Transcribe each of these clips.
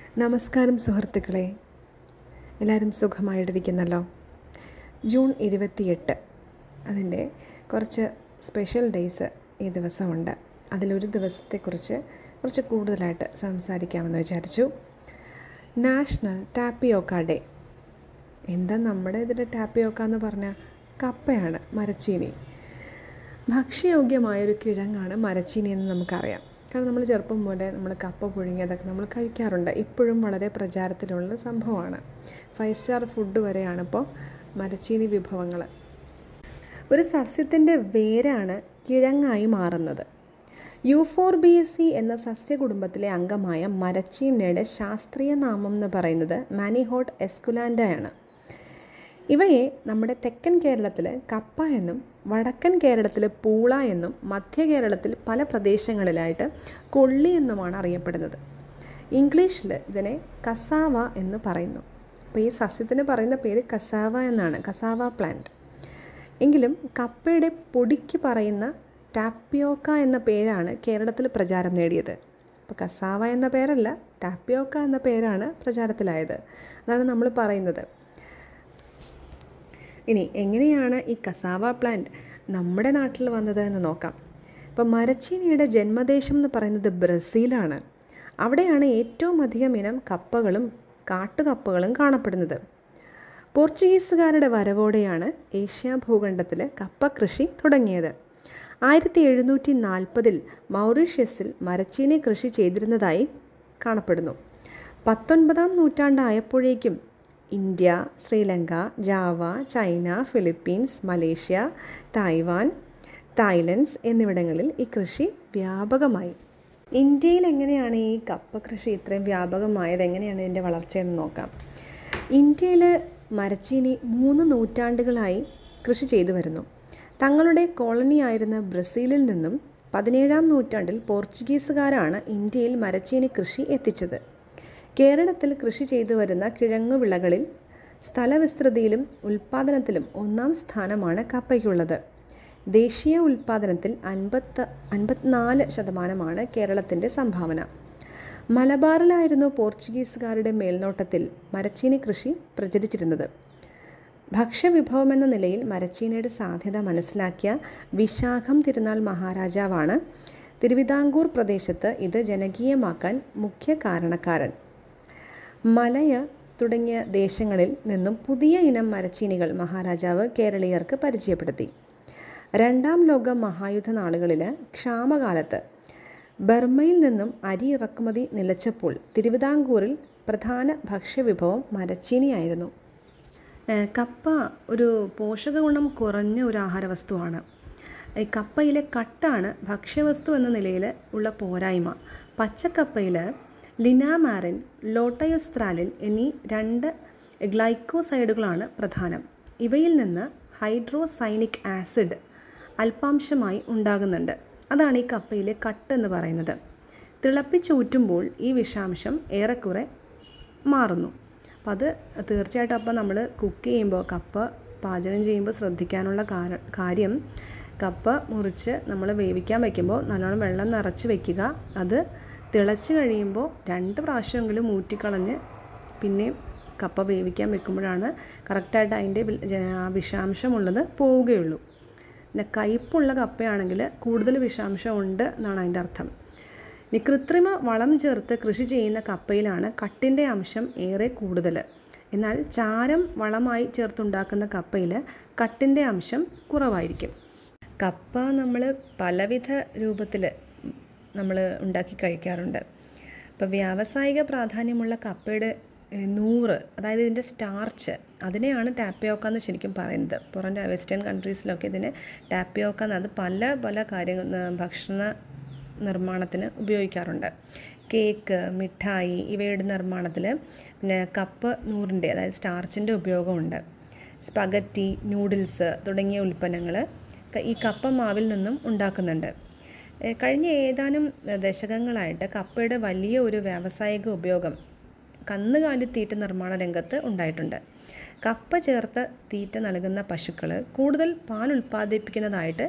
നമസ്കാരം സുഹൃത്തുക്കളെ എല്ലാവരും സുഖമായിട്ടിരിക്കുന്നല്ലോ ജൂൺ ഇരുപത്തിയെട്ട് അതിൻ്റെ കുറച്ച് സ്പെഷ്യൽ ഡേയ്സ് ഈ ദിവസമുണ്ട് അതിലൊരു ദിവസത്തെക്കുറിച്ച് കുറച്ച് കൂടുതലായിട്ട് സംസാരിക്കാമെന്ന് വിചാരിച്ചു നാഷണൽ ടാപ്പിയോക്ക ഡേ എന്താ നമ്മുടെ ഇതിൽ ടാപ്പിയോക്ക എന്ന് പറഞ്ഞാൽ കപ്പയാണ് മരച്ചീനി ഭക്ഷ്യയോഗ്യമായൊരു കിഴങ്ങാണ് മരച്ചീനി എന്ന് നമുക്കറിയാം കാരണം നമ്മൾ ചെറുപ്പം മുതലേ നമ്മൾ കപ്പ പുഴുങ്ങിയതൊക്കെ നമ്മൾ കഴിക്കാറുണ്ട് ഇപ്പോഴും വളരെ പ്രചാരത്തിലുള്ള സംഭവമാണ് ഫൈവ് സ്റ്റാർ ഫുഡ് വരെയാണ് ഇപ്പോൾ മരച്ചീനി വിഭവങ്ങൾ ഒരു സസ്യത്തിൻ്റെ വേരാണ് കിഴങ്ങായി മാറുന്നത് യൂഫോർബിയസി എന്ന സസ്യകുടുംബത്തിലെ അംഗമായ മരച്ചീനിയുടെ ശാസ്ത്രീയ നാമം എന്ന് പറയുന്നത് മാനിഹോട്ട് എസ്കുലാൻഡയാണ് ഇവയെ നമ്മുടെ തെക്കൻ കേരളത്തിൽ കപ്പ എന്നും വടക്കൻ കേരളത്തിൽ പൂള എന്നും മധ്യ കേരളത്തിൽ പല പ്രദേശങ്ങളിലായിട്ട് കൊള്ളി എന്നുമാണ് അറിയപ്പെടുന്നത് ഇംഗ്ലീഷിൽ ഇതിനെ കസാവ എന്ന് പറയുന്നു അപ്പോൾ ഈ സസ്യത്തിന് പറയുന്ന പേര് കസാവ എന്നാണ് കസാവ പ്ലാന്റ് എങ്കിലും കപ്പയുടെ പൊടിക്ക് പറയുന്ന ടാപ്പിയോക്ക എന്ന പേരാണ് കേരളത്തിൽ പ്രചാരം നേടിയത് അപ്പോൾ കസാവ എന്ന പേരല്ല ടാപ്പിയോക്ക എന്ന പേരാണ് പ്രചാരത്തിലായത് അതാണ് നമ്മൾ പറയുന്നത് ഇനി എങ്ങനെയാണ് ഈ കസാവ പ്ലാന്റ് നമ്മുടെ നാട്ടിൽ വന്നത് എന്ന് നോക്കാം ഇപ്പോൾ മരച്ചീനിയുടെ ജന്മദേശം എന്ന് പറയുന്നത് ബ്രസീലാണ് അവിടെയാണ് ഏറ്റവും അധികം ഇനം കപ്പകളും കാട്ടുകപ്പകളും കാണപ്പെടുന്നത് പോർച്ചുഗീസുകാരുടെ വരവോടെയാണ് ഏഷ്യ ഭൂഖണ്ഡത്തിൽ കപ്പ കൃഷി തുടങ്ങിയത് ആയിരത്തി എഴുന്നൂറ്റി നാൽപ്പതിൽ മൗറീഷ്യസിൽ മരച്ചീനി കൃഷി ചെയ്തിരുന്നതായി കാണപ്പെടുന്നു പത്തൊൻപതാം നൂറ്റാണ്ടായപ്പോഴേക്കും India Sri Lanka Java China Philippines Malaysia Taiwan Thailands എന്നിവിടങ്ങളിൽ ഈ കൃഷി വ്യാപകമായി ഇന്ത്യയിൽ എങ്ങനെയാണ് ഈ കപ്പ കൃഷി ഇത്രയും വ്യാപകമായത് എങ്ങനെയാണ് ഇതിൻ്റെ വളർച്ചയെന്ന് നോക്കാം ഇന്ത്യയിൽ മരച്ചീനി മൂന്ന് നൂറ്റാണ്ടുകളായി കൃഷി ചെയ്തു വരുന്നു തങ്ങളുടെ കോളനിയായിരുന്ന ബ്രസീലിൽ നിന്നും പതിനേഴാം നൂറ്റാണ്ടിൽ പോർച്ചുഗീസുകാരാണ് ഇന്ത്യയിൽ മരച്ചീനി കൃഷി എത്തിച്ചത് കേരളത്തിൽ കൃഷി ചെയ്തു വരുന്ന കിഴങ്ങു വിളകളിൽ സ്ഥലവിസ്തൃതിയിലും ഉൽപ്പാദനത്തിലും ഒന്നാം സ്ഥാനമാണ് കപ്പയ്ക്കുള്ളത് ദേശീയ ഉൽപ്പാദനത്തിൽ അൻപത്ത് അൻപത്തിനാല് ശതമാനമാണ് കേരളത്തിൻ്റെ സംഭാവന മലബാറിലായിരുന്നു പോർച്ചുഗീസുകാരുടെ മേൽനോട്ടത്തിൽ മരച്ചീനി കൃഷി പ്രചരിച്ചിരുന്നത് ഭക്ഷ്യവിഭവമെന്ന നിലയിൽ മരച്ചീനിയുടെ സാധ്യത മനസ്സിലാക്കിയ വിശാഖം തിരുനാൾ മഹാരാജാവാണ് തിരുവിതാംകൂർ പ്രദേശത്ത് ഇത് ജനകീയമാക്കാൻ മുഖ്യ കാരണക്കാരൻ മലയ തുടങ്ങിയ ദേശങ്ങളിൽ നിന്നും പുതിയ ഇനം മരച്ചീനികൾ മഹാരാജാവ് കേരളീയർക്ക് പരിചയപ്പെടുത്തി രണ്ടാം ലോക മഹായുദ്ധ നാളുകളിൽ ക്ഷാമകാലത്ത് ബർമയിൽ നിന്നും അരി ഇറക്കുമതി നിലച്ചപ്പോൾ തിരുവിതാംകൂറിൽ പ്രധാന ഭക്ഷ്യവിഭവം മരച്ചീനിയായിരുന്നു കപ്പ ഒരു പോഷക ഗുണം കുറഞ്ഞ ഒരു ആഹാരവസ്തുവാണ് ഈ കപ്പയിലെ കട്ടാണ് ഭക്ഷ്യവസ്തു എന്ന നിലയിൽ ഉള്ള പോരായ്മ പച്ചക്കപ്പയിൽ ലിനാമാറിൻ ലോട്ടയോസ്ത്രാലിൻ എന്നീ രണ്ട് ഗ്ലൈക്കോസൈഡുകളാണ് പ്രധാനം ഇവയിൽ നിന്ന് ഹൈഡ്രോസൈനിക് ആസിഡ് അല്പാംശമായി ഉണ്ടാകുന്നുണ്ട് അതാണ് ഈ കപ്പയിലെ കട്ട് എന്ന് പറയുന്നത് തിളപ്പിച്ചൂറ്റുമ്പോൾ ഈ വിഷാംശം ഏറെക്കുറെ മാറുന്നു അപ്പോൾ അത് തീർച്ചയായിട്ടും അപ്പോൾ നമ്മൾ കുക്ക് ചെയ്യുമ്പോൾ കപ്പ പാചകം ചെയ്യുമ്പോൾ ശ്രദ്ധിക്കാനുള്ള കാര്യം കപ്പ മുറിച്ച് നമ്മൾ വേവിക്കാൻ വയ്ക്കുമ്പോൾ നല്ലോണം വെള്ളം നിറച്ച് വെക്കുക അത് തിളച്ച് കഴിയുമ്പോൾ രണ്ട് പ്രാവശ്യമെങ്കിലും ഊറ്റിക്കളഞ്ഞ് പിന്നെയും കപ്പ വേവിക്കാൻ വെക്കുമ്പോഴാണ് കറക്റ്റായിട്ട് അതിൻ്റെ വിഷാംശമുള്ളത് പോവുകയുള്ളൂ പിന്നെ കയ്പുള്ള കപ്പയാണെങ്കിൽ കൂടുതൽ വിഷാംശം ഉണ്ട് എന്നാണ് അതിൻ്റെ അർത്ഥം ഇനി കൃത്രിമ വളം ചേർത്ത് കൃഷി ചെയ്യുന്ന കപ്പയിലാണ് കട്ടിൻ്റെ അംശം ഏറെ കൂടുതൽ എന്നാൽ ചാരം വളമായി ചേർത്തുണ്ടാക്കുന്ന കപ്പയിൽ കട്ടിൻ്റെ അംശം കുറവായിരിക്കും കപ്പ നമ്മൾ പലവിധ രൂപത്തിൽ നമ്മൾ ഉണ്ടാക്കി കഴിക്കാറുണ്ട് ഇപ്പോൾ വ്യാവസായിക പ്രാധാന്യമുള്ള കപ്പയുടെ നൂറ് അതായത് ഇതിൻ്റെ സ്റ്റാർച്ച് അതിനെയാണ് ടാപ്പിയോക്ക എന്ന് ശരിക്കും പറയുന്നത് പുറം വെസ്റ്റേൺ കൺട്രീസിലൊക്കെ ഇതിനെ ടാപ്പിയോക്ക എന്ന് അത് പല പല കാര്യങ്ങൾ ഭക്ഷണ നിർമ്മാണത്തിന് ഉപയോഗിക്കാറുണ്ട് കേക്ക് മിഠായി ഇവയുടെ നിർമ്മാണത്തിൽ പിന്നെ കപ്പ് നൂറിൻ്റെ അതായത് സ്റ്റാർച്ചിൻ്റെ ഉപയോഗമുണ്ട് സ്പഗറ്റി നൂഡിൽസ് തുടങ്ങിയ ഉൽപ്പന്നങ്ങൾ ഈ കപ്പ മാവിൽ നിന്നും ഉണ്ടാക്കുന്നുണ്ട് കഴിഞ്ഞ ഏതാനും ദശകങ്ങളായിട്ട് കപ്പയുടെ വലിയ ഒരു വ്യാവസായിക ഉപയോഗം കന്നുകാലി തീറ്റ നിർമ്മാണ രംഗത്ത് ഉണ്ടായിട്ടുണ്ട് കപ്പ ചേർത്ത് തീറ്റ നൽകുന്ന പശുക്കൾ കൂടുതൽ പാൽ ഉൽപ്പാദിപ്പിക്കുന്നതായിട്ട്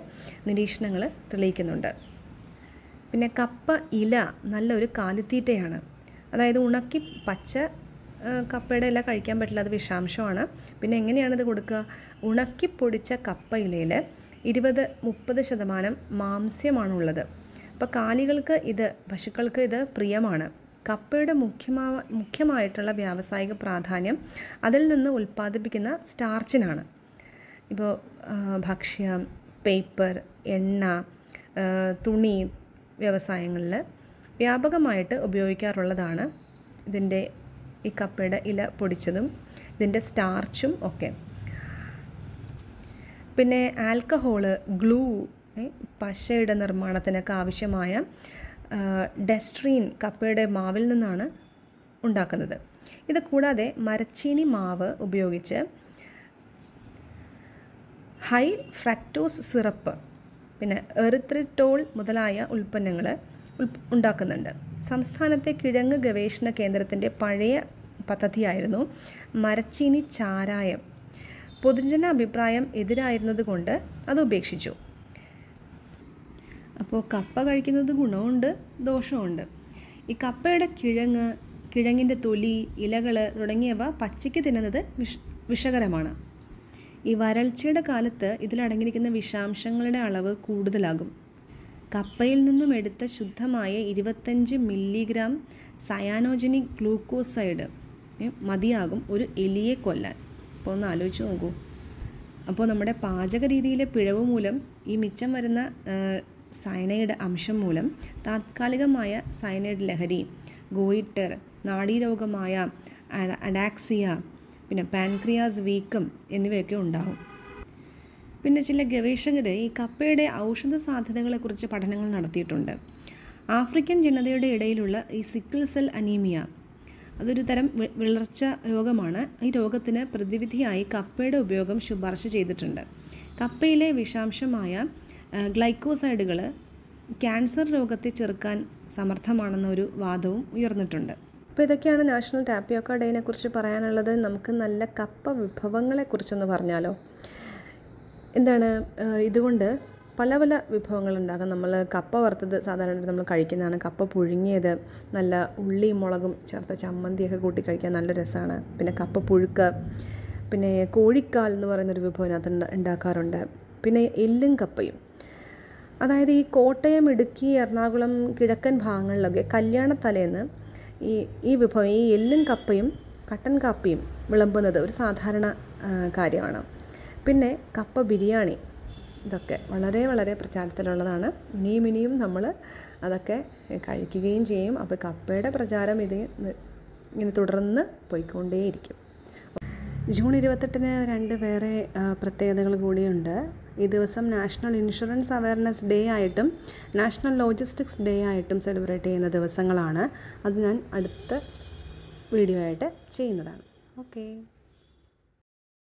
നിരീക്ഷണങ്ങൾ തെളിയിക്കുന്നുണ്ട് പിന്നെ കപ്പ ഇല നല്ലൊരു കാലിത്തീറ്റയാണ് അതായത് ഉണക്കി പച്ച ആ, കപ്പയുടെ ഇല കഴിക്കാൻ പറ്റില്ല അത് വിഷാംശമാണ് പിന്നെ എങ്ങനെയാണിത് കൊടുക്കുക ഉണക്കി പൊടിച്ച കപ്പയിലയിൽ ഇരുപത് മുപ്പത് ശതമാനം മാംസ്യമാണുള്ളത് അപ്പോൾ കാലികൾക്ക് ഇത് പശുക്കൾക്ക് ഇത് പ്രിയമാണ് കപ്പയുടെ മുഖ്യമാ മുഖ്യമായിട്ടുള്ള വ്യാവസായിക പ്രാധാന്യം അതിൽ നിന്ന് ഉൽപ്പാദിപ്പിക്കുന്ന സ്റ്റാർച്ചിനാണ് ഇപ്പോൾ ആ, ഭക്ഷ്യം പേപ്പർ എണ്ണ ആ, തുണി വ്യവസായങ്ങളിൽ വ്യാപകമായിട്ട് ഉപയോഗിക്കാറുള്ളതാണ് ഇതിൻ്റെ ഈ കപ്പയുടെ ഇല പൊടിച്ചതും ഇതിൻ്റെ സ്റ്റാർച്ചും ഒക്കെ പിന്നെ ആൽക്കഹോള് ഗ്ലൂ ഏ, പശയുടെ നിർമ്മാണത്തിനൊക്കെ ആവശ്യമായ ആ, ഡെസ്ട്രീൻ കപ്പയുടെ മാവിൽ നിന്നാണ് ഉണ്ടാക്കുന്നത് ഇത് കൂടാതെ മരച്ചീനി മാവ് ഉപയോഗിച്ച് ഹൈ ഫ്രക്ടോസ് സിറപ്പ് പിന്നെ എറിത്രിറ്റോൾ മുതലായ ഉൽപ്പന്നങ്ങൾ ഉണ്ടാക്കുന്നുണ്ട് സംസ്ഥാനത്തെ കിഴങ്ങ് ഗവേഷണ കേന്ദ്രത്തിൻ്റെ പഴയ പദ്ധതിയായിരുന്നു മരച്ചീനി ചാരായം പൊതുജന അഭിപ്രായം എതിരായിരുന്നത് കൊണ്ട് അത് ഉപേക്ഷിച്ചു അപ്പോൾ കപ്പ കഴിക്കുന്നത് ഗുണമുണ്ട് ദോഷമുണ്ട് ഈ കപ്പയുടെ കിഴങ്ങ് കിഴങ്ങിൻ്റെ തൊലി ഇലകൾ തുടങ്ങിയവ പച്ചയ്ക്ക് തിന്നുന്നത് വിഷ വിഷകരമാണ് ഈ വരൾച്ചയുടെ കാലത്ത് ഇതിലടങ്ങിയിരിക്കുന്ന വിഷാംശങ്ങളുടെ അളവ് കൂടുതലാകും കപ്പയിൽ നിന്നും എടുത്ത ശുദ്ധമായ ഇരുപത്തഞ്ച് മില്ലിഗ്രാം സയാനോജനിക് ഗ്ലൂക്കോസൈഡ് ഏ, മതിയാകും ഒരു എലിയെ കൊല്ലാൻ അപ്പോൾ ഒന്ന് ആലോചിച്ച് നോക്കൂ അപ്പോൾ നമ്മുടെ പാചക രീതിയിലെ പിഴവ് മൂലം ഈ മിച്ചം വരുന്ന ആ, സയനൈഡ് അംശം മൂലം താത്കാലികമായ സയനൈഡ് ലഹരി ഗോയിറ്റർ നാഡീരോഗമായ അഡ- അഡാക്സിയ പിന്നെ പാൻക്രിയാസ് വീക്കം എന്നിവയൊക്കെ ഉണ്ടാവും പിന്നെ ചില ഗവേഷകർ ഈ കപ്പയുടെ ഔഷധ സാധ്യതകളെക്കുറിച്ച് പഠനങ്ങൾ നടത്തിയിട്ടുണ്ട് ആഫ്രിക്കൻ ജനതയുടെ ഇടയിലുള്ള ഈ സിക്കിൾ സെൽ അനീമിയ അതൊരു തരം വി- വിളർച്ച രോഗമാണ് ഈ രോഗത്തിന് പ്രതിവിധിയായി കപ്പയുടെ ഉപയോഗം ശുപാർശ ചെയ്തിട്ടുണ്ട് കപ്പയിലെ വിഷാംശമായ ആ, ഗ്ലൈക്കോസൈഡുകൾ ക്യാൻസർ രോഗത്തെ ചെറുക്കാൻ സമർത്ഥമാണെന്നൊരു വാദവും ഉയർന്നിട്ടുണ്ട് അപ്പോൾ ഇതൊക്കെയാണ് നാഷണൽ ടാപ്പിയോക്ക ഡേനെ കുറിച്ച് പറയാനുള്ളത് നമുക്ക് നല്ല കപ്പ വിഭവങ്ങളെക്കുറിച്ചൊന്ന് പറഞ്ഞാലോ എന്താണ് ആ, ഇതുകൊണ്ട് പല പല വിഭവങ്ങൾ ഉണ്ടാകും നമ്മൾ കപ്പ വറുത്തത് സാധാരണ നമ്മൾ കഴിക്കുന്നതാണ് കപ്പ പുഴുങ്ങിയത് നല്ല ഉള്ളിയും മുളകും ചേർത്ത ചമ്മന്തിയൊക്കെ കൂട്ടി കഴിക്കാൻ നല്ല രസമാണ് പിന്നെ കപ്പ പുഴുക്ക് പിന്നെ കോഴിക്കാൽ എന്ന് പറയുന്നൊരു വിഭവം ഇതിനകത്ത് ഉണ്ട- ഉണ്ടാക്കാറുണ്ട് പിന്നെ എല്ലും കപ്പയും അതായത് ഈ കോട്ടയം ഇടുക്കി എറണാകുളം കിഴക്കൻ ഭാഗങ്ങളിലൊക്കെ കല്യാണത്തലേന്ന് ഈ ഈ വിഭവം ഈ എല്ലും കപ്പയും കട്ടൻ കാപ്പിയും വിളമ്പുന്നത് ഒരു സാധാരണ ആ, കാര്യമാണ് പിന്നെ കപ്പ ബിരിയാണി ഇതൊക്കെ വളരെ വളരെ പ്രചാരത്തിലുള്ളതാണ് ഇനിയും ഇനിയും നമ്മൾ അതൊക്കെ കഴിക്കുകയും ചെയ്യും അപ്പോൾ കപ്പയുടെ പ്രചാരം ഇത് നി- ഇങ്ങനെ തുടർന്ന് പോയിക്കൊണ്ടേയിരിക്കും ജൂൺ ഇരുപത്തെട്ടിന് രണ്ട് വേറെ ആ, പ്രത്യേകതകൾ കൂടിയുണ്ട് ഈ ദിവസം നാഷണൽ ഇൻഷുറൻസ് അവയർനെസ് ഡേ ആയിട്ടും നാഷണൽ ലോജിസ്റ്റിക്സ് ഡേ ആയിട്ടും സെലിബ്രേറ്റ് ചെയ്യുന്ന ദിവസങ്ങളാണ് അത് ഞാൻ അടുത്ത വീഡിയോ ആയിട്ട് ചെയ്യുന്നതാണ് ഓക്കേ